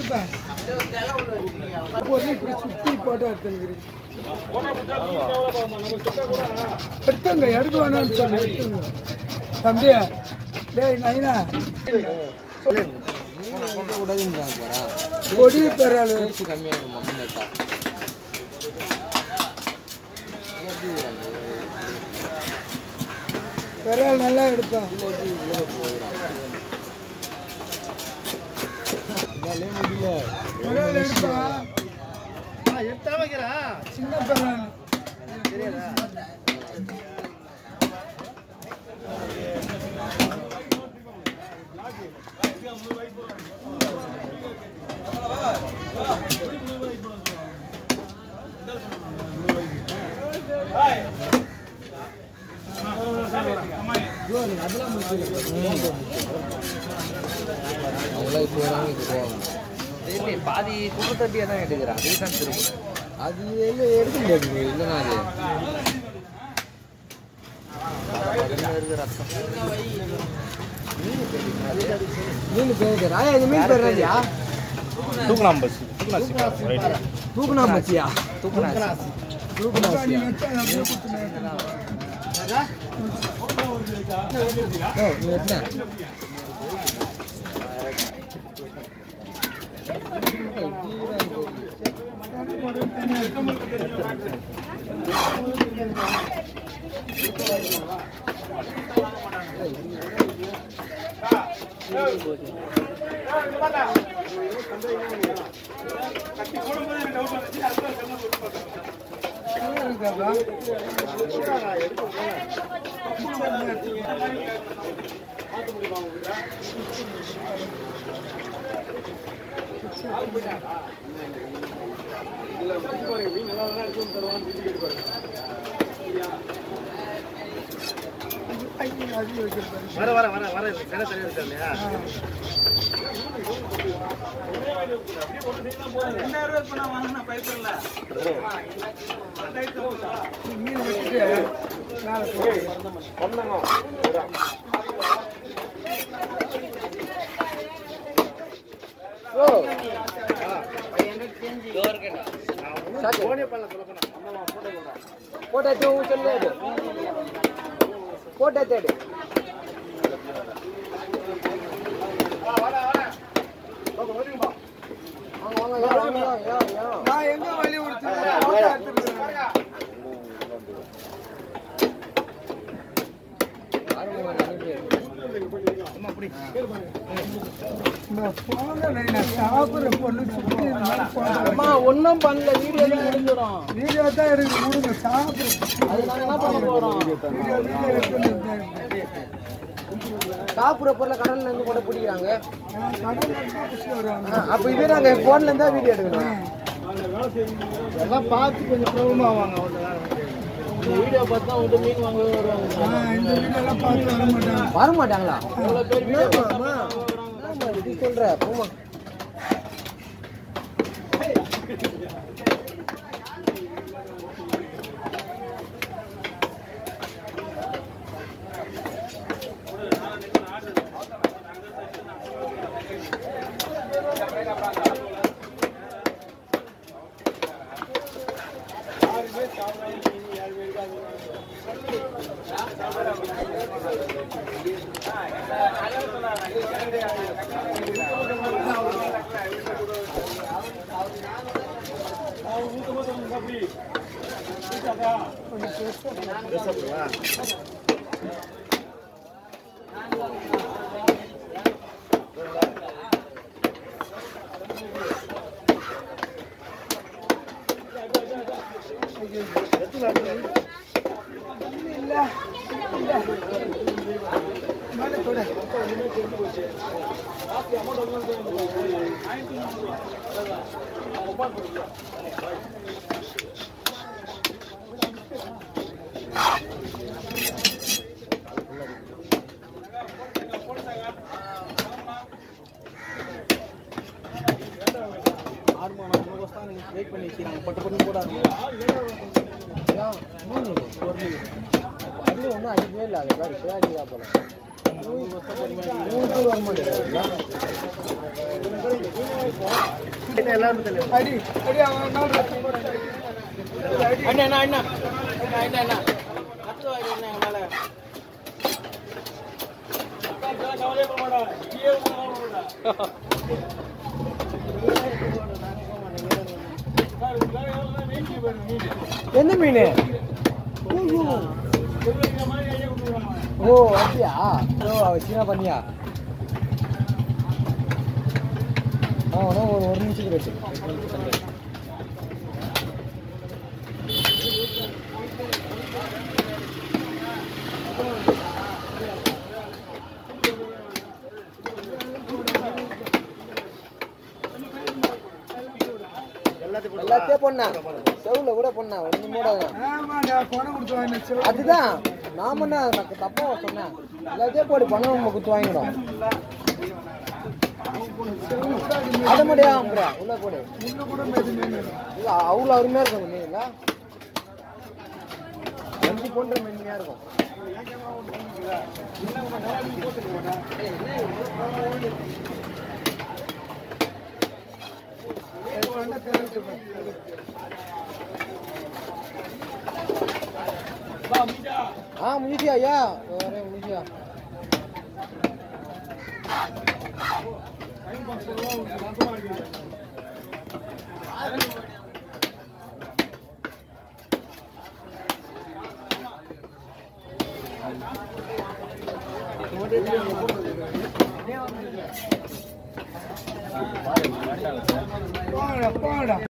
எடுப்பேன் பொருள் இப்படி சுத்தி போட்டோ எடுத்துக்கிறேன் எடுத்துங்க எடுக்க வேணாம்னு சொல்லி எடுத்துங்க தம்பி டேய் நைனா கொடி பெறாளு பெறாள் நல்லா எடுப்பேன் பெறாள் எடுப்பேன் சின்ன பெறாள் பாதி குப்பத்தட்டியா தான் எடுக்கிறான் ரீசன் திரும்ப அது எல்லாம் எடுக்க முடியாது bro. இல்லைன்னா அது மீன் பேரு ராயா இந்த மீன் பேர் ராஜா தூக்கலாம் பஸ் தூக்கலாம் சிக்கா ரைட் தூக்குனா மச்சியா தூக்குனா தூக்குனா நீ மச்சியா வச்சா நான் அப்படியே கொடுத்துனேன். ஓ நீ என்ன வர வர வர வர கடை தனியாக இருக்கா இல்லையா மீன் வச்சுட்டு மேலே போடு. போட்டோ எடுத்து உன் செல்ல எடு போட்டோ எடுத்து எடு வாங்க, வாங்க, யா, வாங்க, யா, யா, யா. நான் எங்க வழி கொடுத்தேன் போட்டோ எடுத்துருக்கேன் பாருங்க, வாங்க, அனுப்பி. இந்த போங்க நான் சாப்பிட்ற பொண்ணு சுற்றி இருந்தாலும் போங்க. அம்மா ஒன்றும் பண்ணல வீடியோ தான் எடுக்கிறோம் வீடியோ தான் இருக்கு கொடுங்க சாப்பிட்ற அது நாங்கள் என்ன பண்ண போகிறோம் வீடியோ வீடியோ எடுத்துன்னு சாப்பிட்ற பொருளை கடல்ல இருந்து கூட பிடிக்கிறாங்க கடலில் இருந்தால் பிடிச்சி வருவாங்க அப்போ இதே நாங்கள் ஃபோன்ல இருந்தா வீடியோ எடுக்கணும் எல்லாம் பார்த்து கொஞ்சம் ப்ராப்ளம் ஆவாங்க அவ்வளோதான் இந்த வீடியோ பார்த்து தான் உங்கள்கிட்ட மீன் வாங்க வருவாங்க ஆ, இந்த வீடியோலாம் பார்த்து வர மாட்டாங்க வர மாட்டாங்களா என்னம்மா, என்னம்மா இப்படி சொல்ற போமா இல்லை இல்லை மேலே கொடு வெயிட் பண்ணி வச்சுக்கிறாங்க பட்டு பட்டு போடாது அது ஒன்றும் அடிக்கவே இல்லை அது மாதிரி சிவாஜிதா போல மூணு பேர் வர மாட்டேங்குது மீன் எல்லாரும் தெரியும் அடி அடி அவன் நாள் ரத்தம் போட்டு அடி அண்ணா அண்ணா அண்ணா அண்ணா அண்ணா அண்ணா கத்து வாங்கி என்ன மேல எந்த மீன் ஓ அப்படியா ஓ அவ சின்ன பண்ணியா அவனா ஒரு ஒரு நிமிஷத்துக்கு வச்சு எல்லாத்தையும் பொண்ணா செவுல கூட பொண்ணா ஒண்ணு மூடாதான் ஆமாடா பணம் கொடுத்து வாங்கின செவ அதுதான் நாம என்ன எனக்கு தப்பா சொன்னேன் எல்லாத்தையும் போடு பணம் நம்ம குத்து வாங்கிடும் அதை மட்டும் ஏன் அனுப்புற? உள்ள போடு முன்ன கூட மெது மீன் இல்ல அவ்வளோ அருமையா இருக்கும் அந்த மீன்ல வண்டி போன்ற மென்மையா இருக்கும் பண்ண தெரிவித்து ஆ முடிச்சியா ஐயா வரேன் முடிச்சியா போங்கடா போங்கடா